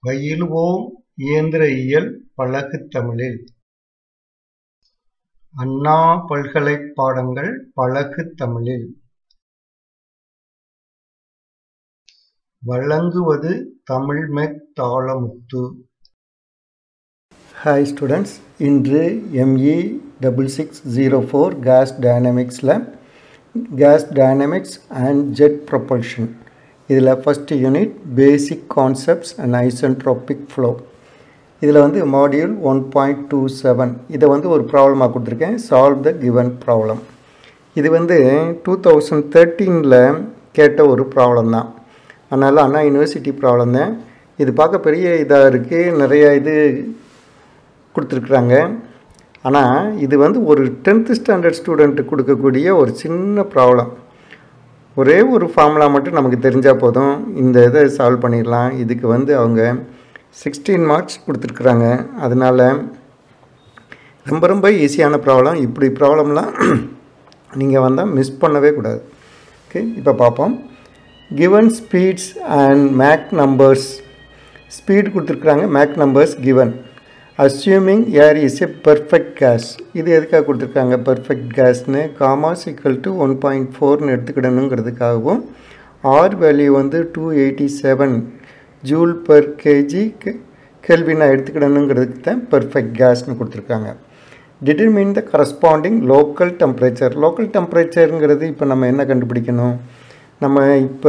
பயிலுவோம் இயந்திர இயல் பழகுத் தமிழில்! அண்ணா பல்கலைப் பாடங்கள் பழகுத் தமிழில்! வழங்குவது தமிழ்மெக் தாளமுத்து. ஹாய் ஸ்டூடெண்ட்ஸ் இன்று M E double six zero four gas டைனமிக்ஸில் gas dynamics and jet propulsion இதில் first unit basic concepts and isentropic flow இதில் வந்து module one point two seven இதை வந்து ஒரு ப்ராப்ளமாக கொடுத்துருக்கேன் சால்வ் த கிவன் ப்ராப்ளம் இது வந்து டூ தௌசண்ட் தேர்ட்டீனில் கேட்ட ஒரு ப்ராப்ளம் தான் அதனால் அண்ணா யூனிவர்சிட்டி ப்ராப்ளம் தான் இது பார்க்க பெரிய இதாக இருக்குது நிறைய இது கொடுத்துருக்குறாங்க ஆனால் இது வந்து ஒரு டென்த்து ஸ்டாண்டர்ட் ஸ்டூடெண்ட்டுக்கு கொடுக்கக்கூடிய ஒரு சின்ன ப்ராப்ளம் ஒரே ஒரு ஃபார்முலா மட்டும் நமக்கு தெரிஞ்சால் போதும் இந்த இதை சால்வ் பண்ணிடலாம் இதுக்கு வந்து அவங்க சிக்ஸ்டீன் மார்க்ஸ் கொடுத்துருக்குறாங்க அதனால் ரொம்ப ரொம்ப ஈஸியான ப்ராப்ளம் இப்படி ப்ராப்ளம்லாம் நீங்கள் வந்தால் மிஸ் பண்ணவே கூடாது ஓகே இப்போ பார்ப்போம் given speeds and mach numbers speed கொடுத்துருக்குறாங்க mach numbers given assuming air is a perfect gas இது எதுக்காக கொடுத்துருக்காங்க பர்ஃபெக்ட் கேஸ்னு gamma's equal to one point ஃபோர்னு எடுத்துக்கிடணுங்கிறதுக்காகவும் ஆர் வேல்யூ வந்து two eighty seven joule per KG கெல்வினை எடுத்துக்கிடணுங்கிறதுக்கு தான் பர்ஃபெக்ட் கேஸ்னு கொடுத்துருக்காங்க determine the corresponding local temperature local டெம்பரேச்சருங்கிறது இப்போ நம்ம என்ன கண்டுபிடிக்கணும் நம்ம இப்போ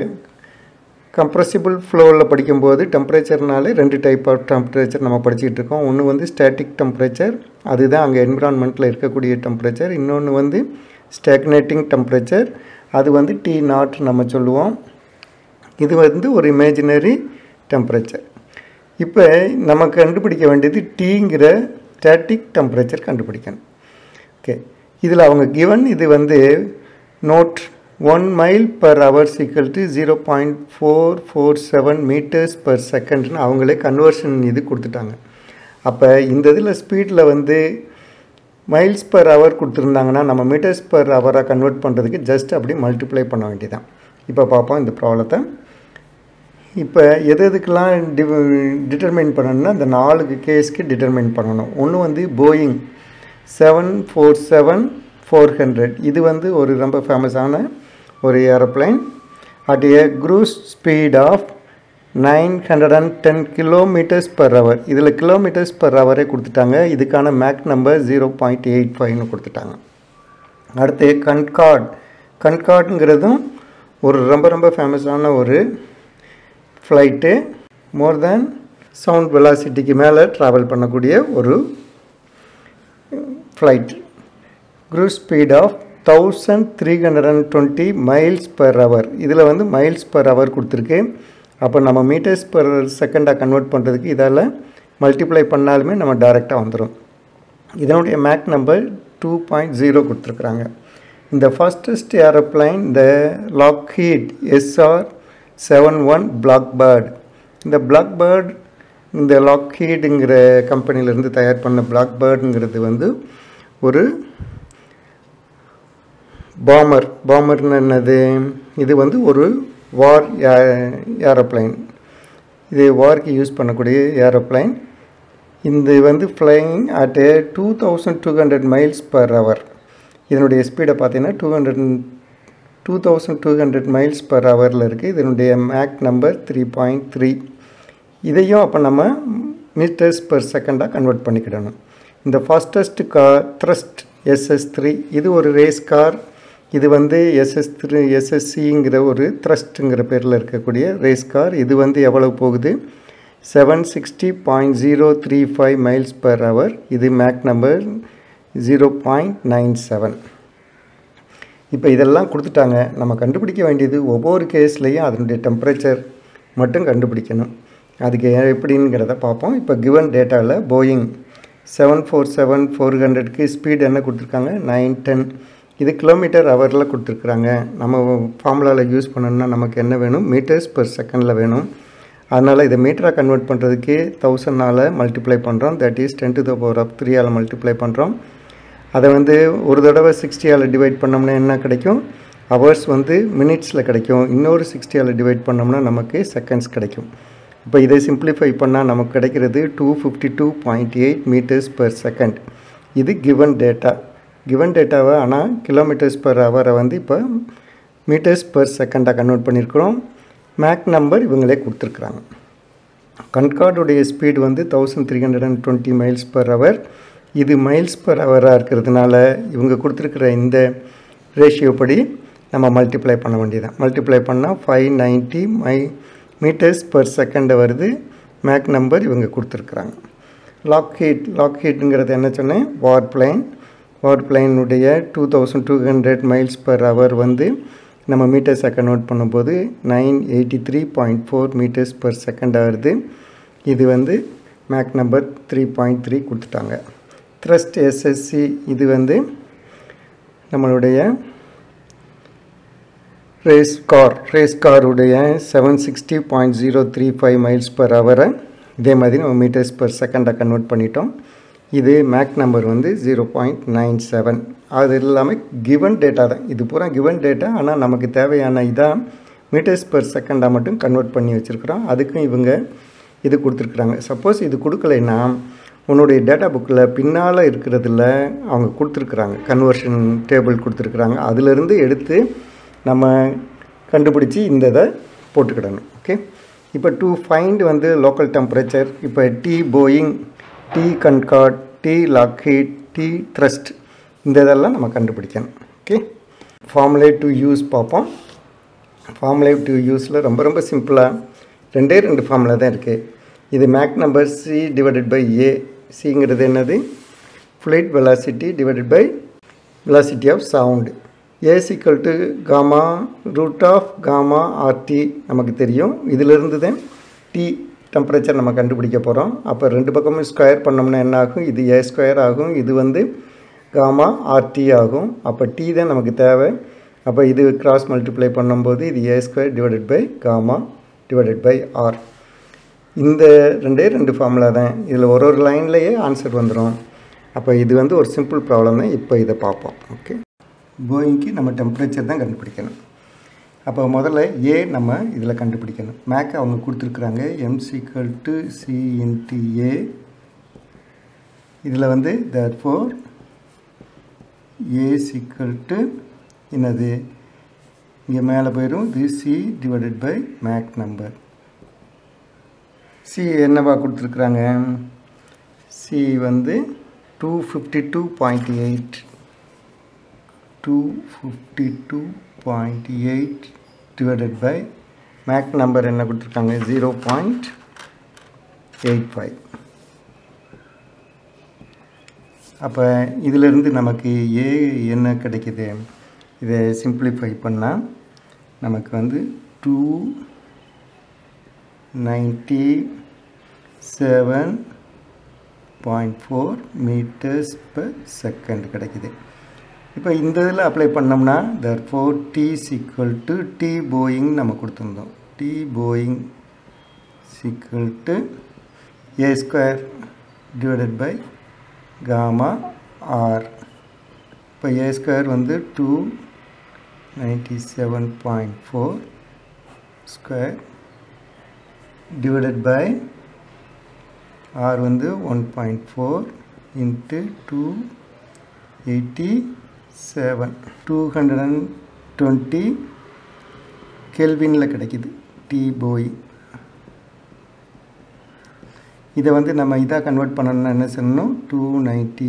கம்ப்ரெசிபிள் ஃப்ளோவில் படிக்கும்போது டெம்பரேச்சர்னாலே ரெண்டு டைப் ஆஃப் டெம்பரேச்சர் நம்ம படிச்சுக்கிட்டு இருக்கோம் ஒன்று வந்து ஸ்டாட்டிக் டெம்பரேச்சர் அதுதான் அங்கே என்விரான்மெண்ட்டில் இருக்கக்கூடிய டெம்பரேச்சர் இன்னொன்று வந்து ஸ்டாக்னேட்டிங் டெம்பரேச்சர் அது வந்து டி நாட் நம்ம சொல்லுவோம் இது வந்து ஒரு இமேஜினரி டெம்பரேச்சர் இப்போ நம்ம கண்டுபிடிக்க வேண்டியது டீங்கிற ஸ்டாட்டிக் டெம்பரேச்சர் கண்டுபிடிக்கணும் ஓகே இதில் அவங்க கிவன் இது வந்து note one mile per hours equal to zero point four four seven meters per செகண்ட்னு அவங்களே கன்வர்ஷன் இது கொடுத்துட்டாங்க அப்போ இந்த இதில் ஸ்பீடில் வந்து மைல்ஸ் பர் ஹவர் கொடுத்துருந்தாங்கன்னா நம்ம மீட்டர்ஸ் பர் ஹவராக கன்வெர்ட் பண்ணுறதுக்கு ஜஸ்ட் அப்படி மல்டிப்ளை பண்ண வேண்டியதான் இப்போ பார்ப்போம் இந்த ப்ராப்ளத்தை இப்போ எது எதுக்கெல்லாம் டி டிட்டர்மைன் பண்ணணும்னா இந்த நாலு கேஸ்க்கு டிட்டர்மைன் பண்ணணும் ஒன்று வந்து Boeing seven four seven four hundred இது வந்து ஒரு ரொம்ப ஃபேமஸான ஒரு aeroplane at a cruise speed of nine hundred and ten kilometers per hour இதில் கிலோமீட்டர்ஸ் பர் ஹவரே கொடுத்துட்டாங்க இதுக்கான mach number zero point eight ஃபைவ்னு கொடுத்துட்டாங்க அடுத்து கன்கார்ட் கன்கார்டுங்கிறதும் ஒரு ரொம்ப ரொம்ப ஃபேமஸான ஒரு ஃப்ளைட்டு மோர் தேன் சவுண்ட் வெலாசிட்டிக்கு மேலே ட்ராவல் பண்ணக்கூடிய ஒரு flight cruise speed of thousand three hundred and twenty miles per hour இதில் வந்து மைல்ஸ் பர் ஹவர் கொடுத்துருக்கு அப்போ நம்ம மீட்டர்ஸ் பர் செகண்டாக கன்வெர்ட் பண்ணுறதுக்கு இதால் மல்டிப்ளை பண்ணாலுமே நம்ம டைரெக்டாக வந்துடும் இதனுடைய mach number two point zero கொடுத்துருக்குறாங்க இந்த ஃபஸ்டஸ்ட் ஏரோப்ளைன் இந்த Lockheed SR seven one black bird இந்த பிளாக் பேர்ட் இந்த லாக்ஹீடுங்கிற கம்பெனிலேருந்து தயார் பண்ண பிளாக் பேர்டுங்கிறது வந்து ஒரு பாமர் பாமர்னு என்னது இது வந்து ஒரு வார் ஏரோப்ளைன் இது வார்க்கு யூஸ் பண்ணக்கூடிய ஏரோப்ளைன் இந்த வந்து flying at a two thousand two hundred miles per hour இதனுடைய ஸ்பீடை பார்த்தீங்கன்னா two hundred two thousand two hundred miles per ஹவரில் இருக்குது இதனுடைய mach number three point three இதையும் அப்போ நம்ம மீட்டர்ஸ் பர் செகண்டாக கன்வெர்ட் பண்ணிக்கிடணும் இந்த fastest car Thrust SS three இது ஒரு ரேஸ் கார் இது வந்து எஸ்எஸ் த்ரீ எஸ்எஸ்சிங்கிற ஒரு த்ரஸ்ட்டுங்கிற பேரில் இருக்கக்கூடிய ரேஸ் கார் இது வந்து எவ்வளவு போகுது seven sixty point zero three five miles per hour இது mach number zero point nine seven இப்போ இதெல்லாம் கொடுத்துட்டாங்க நம்ம கண்டுபிடிக்க வேண்டியது ஒவ்வொரு கேஸ்லேயும் அதனுடைய டெம்பரேச்சர் மட்டும் கண்டுபிடிக்கணும் அதுக்கு எப்படிங்கிறத பார்ப்போம் இப்போ கிவன் டேட்டாவில் Boeing seven four seven four ஹண்ட்ரட்க்கு ஸ்பீட் என்ன கொடுத்துருக்காங்க நைன் டென் இது கிலோமீட்டர் ஹவரில் கொடுத்துருக்குறாங்க நம்ம ஃபார்முலாவில் யூஸ் பண்ணணும்னா நமக்கு என்ன வேணும் மீட்டர்ஸ் பர் செகண்டில் வேணும் அதனால் இதை மீட்டராக கன்வெர்ட் பண்ணுறதுக்கு தௌசண்ட்னால் மல்டிப்ளை பண்ணுறோம் that is ten to the power of த்ரீயால் மல்டிப்ளை பண்ணுறோம் அதை வந்து ஒரு தடவை சிக்ஸ்டியால் டிவைட் பண்ணோம்னா என்ன கிடைக்கும் ஹவர்ஸ் வந்து மினிட்ஸில் கிடைக்கும் இன்னொரு சிக்ஸ்டியால் டிவைட் பண்ணோம்னா நமக்கு செகண்ட்ஸ் கிடைக்கும் இப்போ இதை சிம்பிளிஃபை பண்ணால் நமக்கு கிடைக்கிறது two fifty two point eight meters per second இது கிவன் டேட்டா கிவன் டேட்டாவை ஆனால் கிலோமீட்டர்ஸ் பர் ஹவரை வந்து இப்போ மீட்டர்ஸ் பர் செகண்டாக கன்வெர்ட் பண்ணியிருக்கிறோம் மேக் நம்பர் இவங்களே கொடுத்துருக்குறாங்க கண்கார்டுடைய ஸ்பீடு வந்து thousand three hundred and twenty miles per hour இது மைல்ஸ் பர் ஹவராக இருக்கிறதுனால இவங்க கொடுத்துருக்குற இந்த ரேஷியோ படி நம்ம மல்டிப்ளை பண்ண வேண்டியதான் மல்டிப்ளை பண்ணால் five ninety my meters per second வருது மேக் நம்பர் இவங்க கொடுத்துருக்குறாங்க லாக் ஹீட் லாக் ஹீட்டுங்கிறது என்ன சொன்னேன் வார் பிளைன் வார் பிளைனுடைய two thousand two hundred miles per hour வந்து நம்ம மீட்டர்ஸை கன்வெர்ட் பண்ணும்போது nine eighty three point four meters per second வருது இது வந்து mach number three point three கொடுத்துட்டாங்க த்ரஸ்ட் எஸ்எஸ்சி இது வந்து நம்மளுடைய ரேஸ் கார் ரேஸ் காருடைய seven sixty point zero three five miles per ஹவரை இதே மாதிரி நம்ம மீட்டர்ஸ் பர் செகண்டை கன்வெர்ட் பண்ணிட்டோம் இது மேக் நம்பர் வந்து ஜீரோ பாயிண்ட் நைன் செவன் அது எல்லாமே கிவன் டேட்டா தான் இது பூரா கிவன் டேட்டா ஆனால் நமக்கு தேவையான இதாக மீட்டர்ஸ் பர் செகண்டாக மட்டும் கன்வெர்ட் பண்ணி வச்சுருக்குறோம் அதுக்கும் இவங்க இது கொடுத்துருக்குறாங்க சப்போஸ் இது கொடுக்கலைன்னா உன்னுடைய டேட்டா புக்கில் பின்னால் இருக்கிறதுல அவங்க கொடுத்துருக்குறாங்க கன்வர்ஷன் டேபிள் கொடுத்துருக்குறாங்க அதிலிருந்து எடுத்து நம்ம கண்டுபிடிச்சி இந்த இதை போட்டுக்கிடணும் ஓகே இப்போ டு ஃபைண்ட் வந்து லோக்கல் டெம்பரேச்சர் இப்போ T Boeing T Concorde T Lockheed T Thrust இந்த இதெல்லாம் நம்ம கண்டுபிடிக்கணும் ஓகே ஃபார்முலே டு யூஸ் பார்ப்போம் ஃபார்முலே டு யூஸில் ரொம்ப ரொம்ப சிம்பிளாக ரெண்டே ரெண்டு ஃபார்முலா தான் இருக்குது இது mach number C divided by A சிங்கிறது என்னது flight velocity divided by velocity of sound a is equal to gamma root of gamma RT நமக்கு தெரியும் இதிலிருந்து தான் டி டெம்பரேச்சர் நம்ம கண்டுபிடிக்க போகிறோம் அப்போ ரெண்டு பக்கமும் ஸ்கொயர் பண்ணோம்னா என்ன ஆகும் இது ஏ ஸ்கொயர் ஆகும் இது வந்து காமா ஆர்டி ஆகும் அப்போ டி தான் நமக்கு தேவை அப்போ இது கிராஸ் மல்டிப்ளை பண்ணும்போது இது A square divided by gamma divided by R இந்த ரெண்டே ரெண்டு ஃபார்முலா தான் இதில் ஒரு ஒரு லைன்லேயே ஆன்சர் வந்துடும் அப்போ இது வந்து ஒரு சிம்பிள் ப்ராப்ளம் தான் இப்போ இதை பார்ப்போம் ஓகே போயிங்க்கு நம்ம டெம்பரேச்சர் தான் கண்டுபிடிக்கணும் அப்போ முதல்ல ஏ நம்ம இதில் கண்டுபிடிக்கணும் மேக் அவங்க கொடுத்துருக்குறாங்க M is equal to C into A இதில் வந்து that four A is equal to என்னது இங்கே மேலே போயிடும் இது C divided by mach number C என்னவா கொடுத்துருக்குறாங்க சி வந்து two fifty two point eight two fifty two point eight divided by mach number என்ன கொடுத்துருக்காங்க ஜீரோ பாயிண்ட் எயிட் ஃபைவ் அப்போ இதிலிருந்து நமக்கு ஏ என்ன கிடைக்குது இதை சிம்பிளிஃபை பண்ணால் நமக்கு வந்து two ninety seven point four meters per second கிடைக்குது இப்போ இந்த இதில் அப்ளை பண்ணோம்னா therefore T is equal to T Boeing நம்ம கொடுத்துருந்தோம் T Boeing is equal to A square divided by gamma R இப்போ ஏ ஸ்கொயர் வந்து two ninety seven point four square divided by R வந்து one point four into two eighty seven two hundred and twenty கெல்வினில் கிடைக்குது T போய் இதை வந்து நம்ம இதாக கன்வெர்ட் பண்ணணும்னா என்ன சொல்லணும் டூ நைன்ட்டி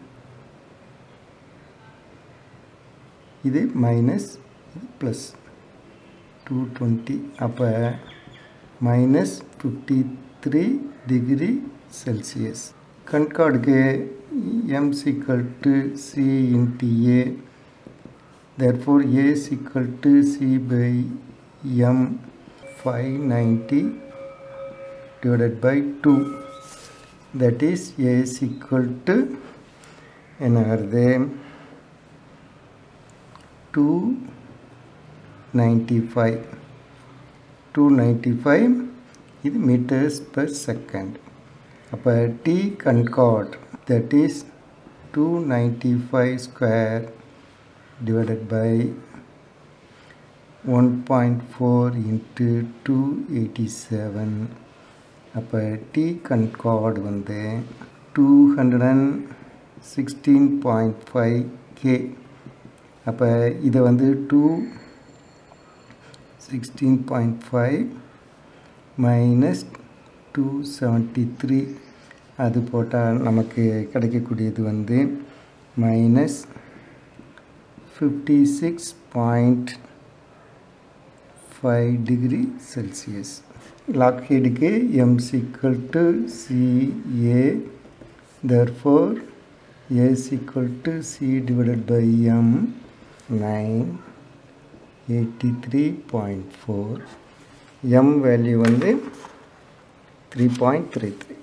இது மைனஸ் இது ப்ளஸ் டூ டுவெண்ட்டி அப்போ minus fifty three degree Celsius கண்கார்டுக்கு m is equal to c into a therefore a is equal to c by m 590 divided by 2 that is a is equal to என்ன வருது two ninety five two ninety five இது meters per second அப்போ T Concorde that is 295 square divided by 1.4 into 287 அப்போ T Concorde வந்து two hundred and sixteen point five K அப்போ இதை வந்து two sixteen point five minus two seventy three அது போட்டால் நமக்கு கிடைக்கக்கூடியது வந்து minus fifty six point five degree Celsius லாக்ஹீடுக்கு M is equal to CA therefore a is equal to c divided by m 9 83.4 m value வந்து 3.33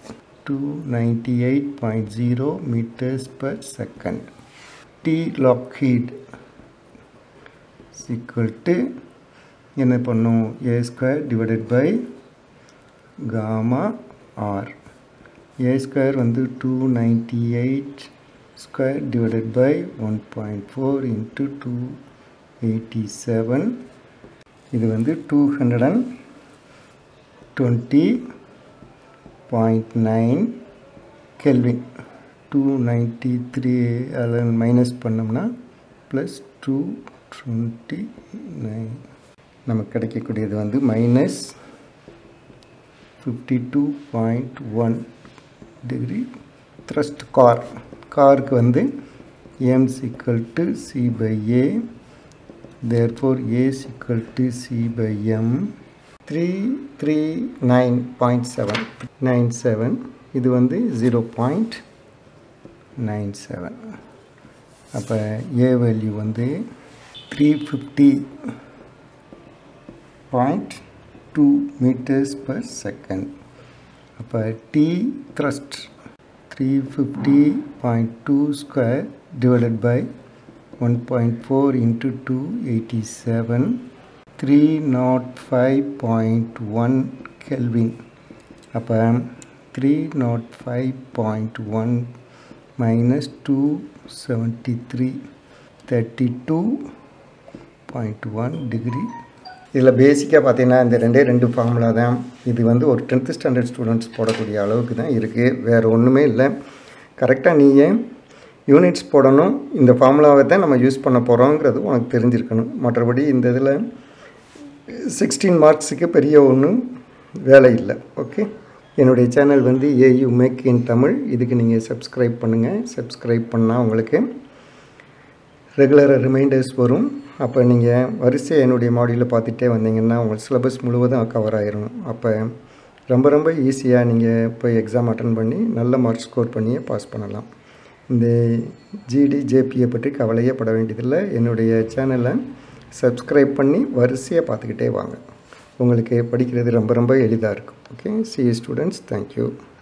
298.0 meters per second t lockheed is equal to என்ன பண்ணும் a square divided by gamma r a square வந்து 298 square divided by 1.4 into 287 இது வந்து 220.9 kelvin 293 அதில் minus பண்ணோம்னா plus two twenty nine நமக்கு கிடைக்கக்கூடியது வந்து minus fifty two point one degree Thrust car காருக்கு வந்து M is equal to C by A therefore A is equal to C by M three three nine point seven nine seven இது வந்து zero point nine seven அப்போ A value வந்து three fifty point two meters per second அப்போ T Thrust three fifty point two square divided by one point four into two eighty seven three nought five point one kelvin அப்போ three nought five point one minus two seventy three thirty two point one degree இதில் பேசிக்காக பார்த்தீங்கன்னா இந்த ரெண்டே ரெண்டு formula தான் இது வந்து ஒரு டென்த்து ஸ்டாண்டர்ட் ஸ்டூடெண்ட்ஸ் போடக்கூடிய அளவுக்கு தான் இருக்குது வேறு ஒன்றுமே இல்லை கரெக்டாக நீ ஏன் யூனிட்ஸ் போடணும் இந்த ஃபார்முலாவை தான் நம்ம யூஸ் பண்ண போகிறோங்கிறது உனக்கு தெரிஞ்சிருக்கணும் மற்றபடி இந்த இதில் சிக்ஸ்டீன் மார்க்ஸுக்கு பெரிய ஒன்றும் வேலை இல்லை ஓகே என்னுடைய சேனல் வந்து ஏயு மேக் இன் தமிழ் இதுக்கு நீங்கள் சப்ஸ்கிரைப் பண்ணுங்கள் சப்ஸ்கிரைப் பண்ணால் உங்களுக்கு ரெகுலராக ரிமைண்டர்ஸ் வரும் அப்போ நீங்கள் வரிசையாக என்னுடைய மாடியில் பார்த்துட்டே வந்தீங்கன்னா உங்கள் சிலபஸ் முழுவதும் கவர் ஆயிரும் அப்போ ரொம்ப ரொம்ப ஈஸியாக நீங்கள் போய் எக்ஸாம் அட்டன் பண்ணி நல்ல மார்க் ஸ்கோர் பண்ணியே பாஸ் பண்ணலாம் இந்த ஜிடி ஜேபியை பற்றி கவலையே பட வேண்டியதில்லை என்னுடைய சேனலை சப்ஸ்கிரைப் பண்ணி வரிசையாக பார்த்துக்கிட்டே வாங்க உங்களுக்கு படிக்கிறது ரொம்ப ரொம்ப எளிதாக இருக்கும் ஓகே சி ஸ்டூடெண்ட்ஸ் தேங்க்யூ